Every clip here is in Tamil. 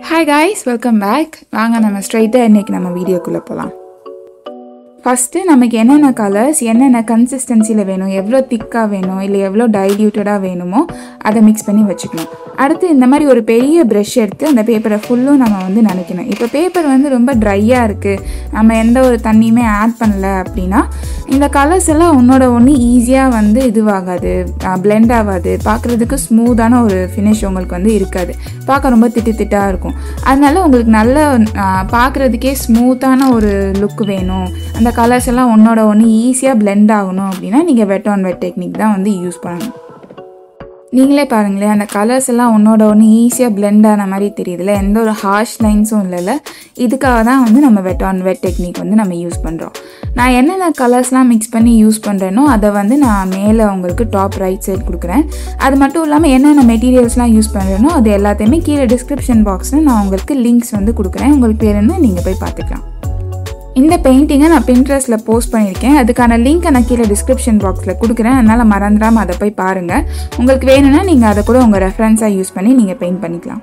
ஹாய் காய்ஸ் வெல்கம் பேக் வாங்க நம்ம ஸ்ட்ரைட்டாக இன்றைக்கி நம்ம வீடியோக்குள்ளே போகலாம் ஃபஸ்ட்டு நமக்கு என்னென்ன கலர்ஸ் என்னென்ன கன்சிஸ்டன்சியில் வேணும் எவ்வளோ திக்காக வேணும் இல்லை எவ்வளோ டைல்யூட்டடாக வேணுமோ அதை மிக்ஸ் பண்ணி வச்சுக்கணும் அடுத்து இந்த மாதிரி ஒரு பெரிய ப்ரஷ் எடுத்து அந்த பேப்பரை ஃபுல்லும் நம்ம வந்து நினைக்கணும் இப்போ பேப்பர் வந்து ரொம்ப ட்ரையாக இருக்குது நம்ம எந்த ஒரு தண்ணியுமே ஆட் பண்ணல அப்படின்னா இந்த கலர்ஸ் எல்லாம் ஒன்றோட ஒன்று ஈஸியாக வந்து இதுவாகாது பிளெண்ட் ஆகாது பார்க்குறதுக்கு ஸ்மூத்தான ஒரு ஃபினிஷ் உங்களுக்கு வந்து இருக்காது பார்க்க ரொம்ப திட்டு திட்டாக இருக்கும் அதனால உங்களுக்கு நல்ல பார்க்குறதுக்கே ஸ்மூத்தான ஒரு லுக் வேணும் அந்த கலர்ஸ் எல்லாம் ஒன்றோட ஒன்று ஈஸியாக பிளெண்ட் ஆகணும் அப்படின்னா நீங்கள் வெட் ஆன் வெட் டெக்னிக் தான் வந்து யூஸ் பண்ணணும் நீங்களே பாருங்களேன் அந்த கலர்ஸ் எல்லாம் ஒன்றோட ஒன்று ஈஸியாக பிளெண்ட் ஆன மாதிரி தெரியுதுல எந்த ஒரு ஹார்ஷ் லைன்ஸும் இல்லைல்ல இதுக்காக தான் வந்து நம்ம வெட் ஆன் வெட் டெக்னிக் வந்து நம்ம யூஸ் பண்ணுறோம் நான் என்னென்ன கலர்ஸ்லாம் மிக்ஸ் பண்ணி யூஸ் பண்ணுறேனோ அதை வந்து நான் மேலே உங்களுக்கு டாப் ரைட் சைடு கொடுக்குறேன் அது மட்டும் இல்லாமல் என்னென்ன மெட்டீரியல்ஸ்லாம் யூஸ் பண்ணுறேனோ அது எல்லாத்தையுமே கீழே டிஸ்கிரிப்ஷன் பாக்ஸில் நான் உங்களுக்கு லிங்க்ஸ் வந்து கொடுக்குறேன் உங்களுக்கு வேணும்னு நீங்கள் போய் பார்த்துக்கலாம் இந்த பெயிண்டிங்கை நான் பின்ட்ரெஸ்ட்டில் போஸ்ட் பண்ணியிருக்கேன் அதுக்கான லிங்க்கை நான் கீழே டிஸ்கிரிப்ஷன் பாக்ஸில் கொடுக்குறேன் அதனால் மறந்துடாமல் அதை போய் பாருங்கள் உங்களுக்கு வேணும்னா நீங்கள் அதை கூட உங்கள் ரெஃபரன்ஸாக யூஸ் பண்ணி நீங்கள் பெயிண்ட் பண்ணிக்கலாம்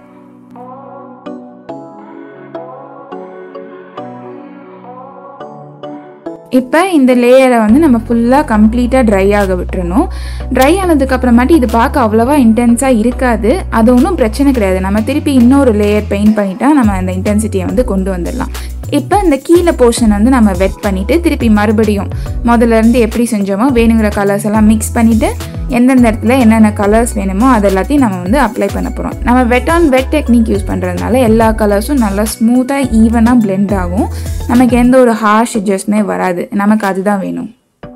இப்போ இந்த லேயரை வந்து நம்ம ஃபுல்லாக கம்ப்ளீட்டாக ட்ரை ஆக விட்டுறணும் ட்ரை ஆனதுக்கப்புறமாட்டி இது பார்க்க அவ்வளோவா இன்டென்ஸாக இருக்காது அது ஒன்றும் பிரச்சனை கிடையாது நம்ம திருப்பி இன்னொரு லேயர் பெயிண்ட் பண்ணிட்டா நம்ம அந்த இன்டென்சிட்டியை வந்து கொண்டு வந்துடலாம் இப்போ இந்த கீழே போர்ஷன் வந்து நம்ம வெட் பண்ணிவிட்டு திருப்பி மறுபடியும் முதல்ல இருந்து எப்படி செஞ்சோமோ வேணுங்கிற கலர்ஸ் எல்லாம் மிக்ஸ் பண்ணிவிட்டு எந்தெந்த இடத்துல என்னென்ன கலர்ஸ் வேணுமோ அது எல்லாத்தையும் நம்ம வந்து அப்ளை பண்ண போகிறோம் நம்ம wet on wet technique use பண்ணுறதுனால எல்லா கலர்ஸும் நல்லா ஸ்மூத்தாக ஈவனாக பிளெண்ட் ஆகும் நமக்கு எந்த ஒரு ஹார்ஷ் எட்ஜஸ்மே வராது நமக்கு அதுதான் வேணும்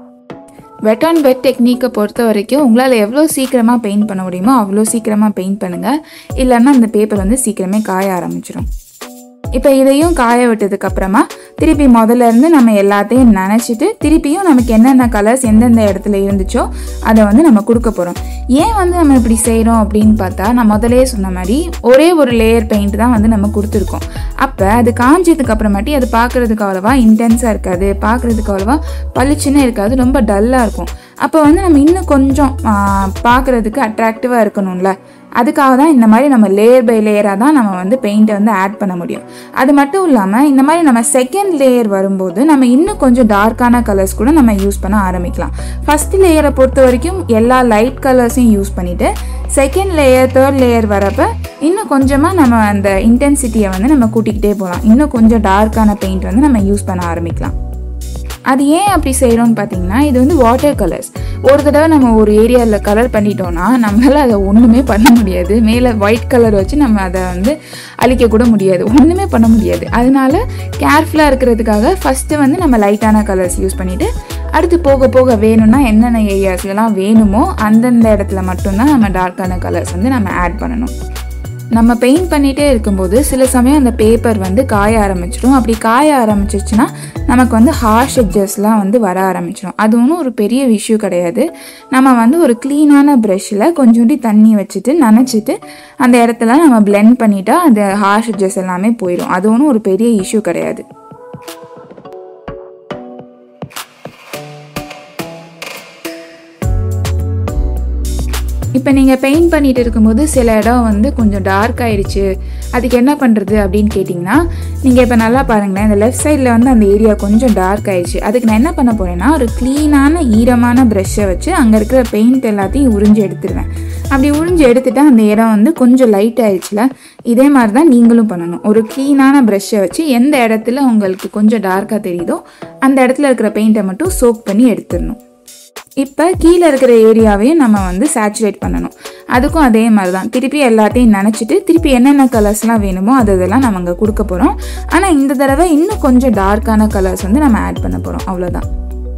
வெட் ஆன் வெட் டெக்னிக்கை பொறுத்த வரைக்கும் உங்களால் எவ்வளோ சீக்கிரமாக பெயிண்ட் பண்ண முடியுமோ அவ்வளோ சீக்கிரமாக பெயிண்ட் பண்ணுங்கள் இல்லைன்னா அந்த பேப்பர் வந்து சீக்கிரமே காய ஆரம்பிச்சிடும் இப்போ இதையும் காய விட்டதுக்கு அப்புறமா திருப்பி முதல்ல இருந்து நம்ம எல்லாத்தையும் நினச்சிட்டு திருப்பியும் நமக்கு என்னென்ன கலர்ஸ் எந்தெந்த இடத்துல இருந்துச்சோ அதை வந்து நம்ம கொடுக்க போகிறோம் ஏன் வந்து நம்ம இப்படி செய்கிறோம் அப்படின்னு பார்த்தா நான் முதலே சொன்ன மாதிரி ஒரே ஒரு லேயர் பெயிண்ட் தான் வந்து நம்ம கொடுத்துருக்கோம் அப்போ அது காஞ்சதுக்கு அப்புறமாட்டி அது பார்க்குறதுக்கு அவ்வளோவா இன்டென்ஸாக இருக்காது பார்க்குறதுக்கு அவ்வளோவா பளிச்சுன்னு இருக்காது ரொம்ப டல்லாக இருக்கும் அப்போ வந்து நம்ம இன்னும் கொஞ்சம் பார்க்குறதுக்கு அட்ராக்டிவாக இருக்கணும்ல அதுக்காக தான் இந்த மாதிரி நம்ம லேயர் பை லேயராக தான் நம்ம வந்து பெயிண்ட்டை வந்து ஆட் பண்ண முடியும் அது மட்டும் இல்லாமல் இந்த மாதிரி நம்ம செகண்ட் லேயர் வரும்போது நம்ம இன்னும் கொஞ்சம் டார்க்கான கலர்ஸ் கூட நம்ம யூஸ் பண்ண ஆரம்பிக்கலாம் ஃபஸ்ட் லேயரை பொறுத்த வரைக்கும் எல்லா லைட் கலர்ஸையும் யூஸ் பண்ணிவிட்டு செகண்ட் லேயர் தேர்ட் லேயர் வரப்போ இன்னும் கொஞ்சமாக நம்ம அந்த இன்டென்சிட்டியை வந்து நம்ம கூட்டிக்கிட்டே போகலாம் இன்னும் கொஞ்சம் டார்க்கான பெயிண்ட் வந்து நம்ம யூஸ் பண்ண ஆரம்பிக்கலாம் அது ஏன் அப்படி செய்கிறோம்னு பார்த்தீங்கன்னா இது வந்து வாட்டர் கலர்ஸ் ஒரு தடவை நம்ம ஒரு ஏரியாவில் கலர் பண்ணிட்டோம்னா நம்மளால் அதை ஒன்றுமே பண்ண முடியாது மேலே ஒயிட் கலர் வச்சு நம்ம அதை வந்து அழிக்க கூட முடியாது ஒன்றுமே பண்ண முடியாது அதனால கேர்ஃபுல்லாக இருக்கிறதுக்காக ஃபஸ்ட்டு வந்து நம்ம லைட்டான கலர்ஸ் யூஸ் பண்ணிவிட்டு அடுத்து போக போக வேணும்னா என்னென்ன ஏரியாஸ்லாம் வேணுமோ அந்தந்த இடத்துல மட்டும்தான் நம்ம டார்க்கான கலர்ஸ் வந்து நம்ம ஆட் பண்ணணும் நம்ம பெயிண்ட் பண்ணிகிட்டே இருக்கும்போது சில சமயம் அந்த பேப்பர் வந்து காய ஆரம்பிச்சிடும் அப்படி காய ஆரம்பிச்சிச்சுன்னா நமக்கு வந்து ஹார்ஷ் எட்ஜஸ்லாம் வந்து வர ஆரம்பிச்சிடும் அது ஒன்றும் ஒரு பெரிய விஷயம் கிடையாது நம்ம வந்து ஒரு க்ளீனான ப்ரஷ்ஷில் கொஞ்சோண்டி தண்ணி வச்சுட்டு நனைச்சிட்டு அந்த இடத்துல நம்ம பிளெண்ட் பண்ணிட்டா அந்த ஹார்ஷ் எட்ஜஸ் எல்லாமே போயிடும் அது ஒன்றும் ஒரு பெரிய இஷ்யூ கிடையாது இப்போ நீங்கள் பெயிண்ட் பண்ணிட்டு இருக்கும்போது சில இடம் வந்து கொஞ்சம் டார்க் ஆயிடுச்சு அதுக்கு என்ன பண்ணுறது அப்படின்னு கேட்டிங்கன்னா நீங்கள் இப்போ நல்லா பாருங்களேன் இந்த லெஃப்ட் சைடில் வந்து அந்த ஏரியா கொஞ்சம் டார்க் ஆயிடுச்சு அதுக்கு நான் என்ன பண்ண போகிறேன்னா ஒரு க்ளீனான ஈரமான ப்ரெஷ்ஷை வச்சு அங்கே இருக்கிற பெயிண்ட் எல்லாத்தையும் உறிஞ்சு எடுத்துருவேன் அப்படி உறிஞ்சு எடுத்துட்டா அந்த இடம் வந்து கொஞ்சம் லைட் ஆயிடுச்சுல இதே மாதிரி தான் நீங்களும் பண்ணணும் ஒரு க்ளீனான ப்ரெஷ்ஷை வச்சு எந்த இடத்துல உங்களுக்கு கொஞ்சம் டார்க்காக தெரியுதோ அந்த இடத்துல இருக்கிற பெயிண்ட்டை மட்டும் சோக் பண்ணி எடுத்துடணும் இப்போ கீழே இருக்கிற ஏரியாவையும் நம்ம வந்து சேச்சுரேட் பண்ணணும் அதுக்கும் அதே மாதிரி தான் திருப்பி எல்லாத்தையும் நினச்சிட்டு திருப்பி என்னென்ன கலர்ஸ்லாம் வேணுமோ அது இதெல்லாம் நம்ம அங்கே கொடுக்க போகிறோம் ஆனால் இந்த தடவை இன்னும் கொஞ்சம் டார்க்கான கலர்ஸ் வந்து நம்ம ஆட் பண்ண போகிறோம் அவ்வளோதான்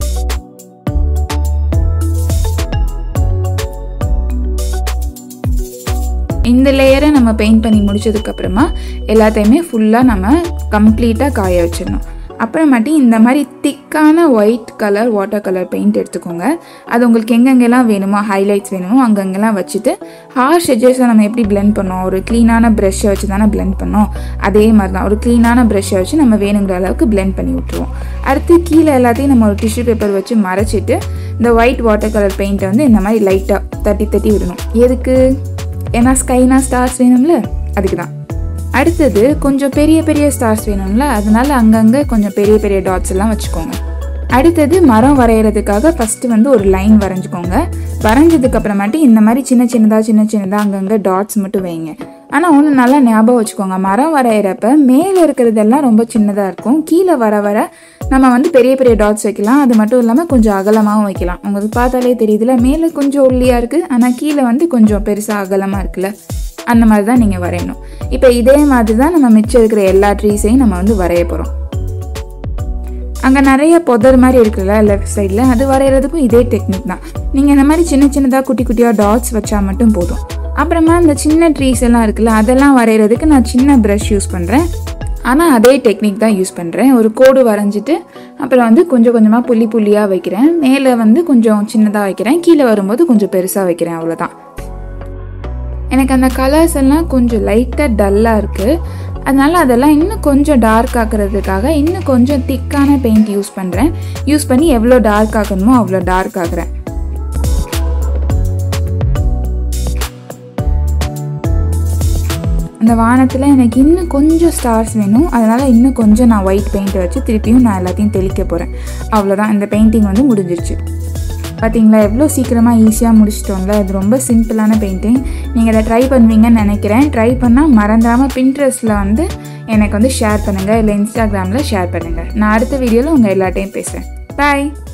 இந்த லேயரை நம்ம பெயிண்ட் பண்ணி முடிச்சதுக்கப்புறமா எல்லாத்தையுமே ஃபுல்லாக நம்ம கம்ப்ளீட்டாக காய வச்சிடணும் அப்புறமாட்டி இந்த மாதிரி திக்கான white colour water colour paint எடுத்துக்கோங்க அது உங்களுக்கு எங்கெங்கெல்லாம் வேணுமோ ஹைலைட்ஸ் வேணுமோ அங்கங்கெல்லாம் வச்சுட்டு ஹார்ஷ் எட்ஜஸை நம்ம எப்படி பிளெண்ட் பண்ணோம் ஒரு க்ளீனான ப்ரெஷ்ஷை வச்சு தானே பிளெண்ட் பண்ணோம் அதே மாதிரி தான் ஒரு க்ளீனான ப்ரெஷ்ஷை வச்சு நம்ம வேணுங்கிற அளவுக்கு பிளெண்ட் பண்ணி விட்ருவோம் அடுத்து கீழே எல்லாத்தையும் நம்ம ஒரு டிஷ்யூ பேப்பர் வச்சு மறைச்சிட்டு இந்த ஒயிட் வாட்டர் கலர் பெயிண்ட்டை வந்து இந்த மாதிரி லைட்டாக தட்டி தட்டி விடணும் எதுக்கு ஏன்னா ஸ்கைனா ஸ்டார்ஸ் வேணும்ல அதுக்கு தான் அடுத்தது கொஞ்சம் பெரிய பெரிய ஸ்டார்ஸ் வேணும்ல அதனால அங்கங்கே கொஞ்சம் பெரிய பெரிய டாட்ஸ் எல்லாம் வச்சுக்கோங்க அடுத்தது மரம் வரைகிறதுக்காக ஃபஸ்ட்டு வந்து ஒரு லைன் வரைஞ்சிக்கோங்க வரைஞ்சதுக்கு அப்புறமாட்டி இந்த மாதிரி சின்ன சின்னதாக சின்ன சின்னதாக அங்கங்கே டாட்ஸ் மட்டும் வைங்க ஆனால் ஒன்று நல்லா ஞாபகம் வச்சுக்கோங்க மரம் வரைகிறப்ப மேலே இருக்கிறதெல்லாம் ரொம்ப சின்னதாக இருக்கும் கீழே வர வர நம்ம வந்து பெரிய பெரிய டாட்ஸ் வைக்கலாம் அது மட்டும் இல்லாமல் கொஞ்சம் அகலமாகவும் வைக்கலாம் உங்களுக்கு பார்த்தாலே தெரியுதுல மேலே கொஞ்சம் ஒல்லியாக இருக்குது ஆனால் கீழே வந்து கொஞ்சம் பெருசாக அகலமாக இருக்குல்ல அந்த மாதிரி தான் நீங்கள் வரையணும் இப்போ இதே மாதிரி தான் நம்ம மிச்சம் இருக்கிற எல்லா ட்ரீஸையும் நம்ம வந்து வரைய போகிறோம் அங்கே நிறைய புதர் மாதிரி இருக்குல்ல லெஃப்ட் சைடில் அது வரைகிறதுக்கும் இதே டெக்னிக் தான் நீங்கள் இந்த மாதிரி சின்ன சின்னதாக குட்டி குட்டியாக டாட்ஸ் வச்சா மட்டும் போதும் அப்புறமா இந்த சின்ன ட்ரீஸ் எல்லாம் இருக்குல்ல அதெல்லாம் வரைகிறதுக்கு நான் சின்ன ப்ரஷ் யூஸ் பண்ணுறேன் ஆனால் அதே டெக்னிக் தான் யூஸ் பண்ணுறேன் ஒரு கோடு வரைஞ்சிட்டு அப்புறம் வந்து கொஞ்சம் கொஞ்சமாக புள்ளி புள்ளியாக வைக்கிறேன் மேலே வந்து கொஞ்சம் சின்னதாக வைக்கிறேன் கீழே வரும்போது கொஞ்சம் பெருசாக வைக்கிறேன் அவ்வளோதான் எனக்கு அந்த கலர்ஸ் எல்லாம் கொஞ்சம் லைட்டாக டல்லாக இருக்குது அதனால் அதெல்லாம் இன்னும் கொஞ்சம் டார்க் ஆக்குறதுக்காக இன்னும் கொஞ்சம் திக்கான பெயிண்ட் யூஸ் பண்ணுறேன் யூஸ் பண்ணி எவ்வளோ டார்க் ஆக்கணுமோ அவ்வளோ டார்க் ஆக்குறேன் அந்த வானத்தில் எனக்கு இன்னும் கொஞ்சம் ஸ்டார்ஸ் வேணும் அதனால் இன்னும் கொஞ்சம் நான் ஒயிட் பெயிண்ட் வச்சு திருப்பியும் நான் எல்லாத்தையும் தெளிக்க போகிறேன் அவ்வளோதான் இந்த பெயிண்டிங் வந்து முடிஞ்சிருச்சு பார்த்தீங்களா எவ்வளோ சீக்கிரமாக ஈஸியாக முடிச்சிட்டோம்ல அது ரொம்ப சிம்பிளான பெயிண்டிங் நீங்கள் அதை ட்ரை பண்ணுவீங்கன்னு நினைக்கிறேன் ட்ரை பண்ணால் மறந்துடாமல் பின்ட்ரெஸ்ட்டில் வந்து எனக்கு வந்து ஷேர் பண்ணுங்கள் இல்லை இன்ஸ்டாகிராமில் ஷேர் பண்ணுங்கள் நான் அடுத்த வீடியோவில் உங்கள் எல்லாட்டையும் பேசுகிறேன் பாய்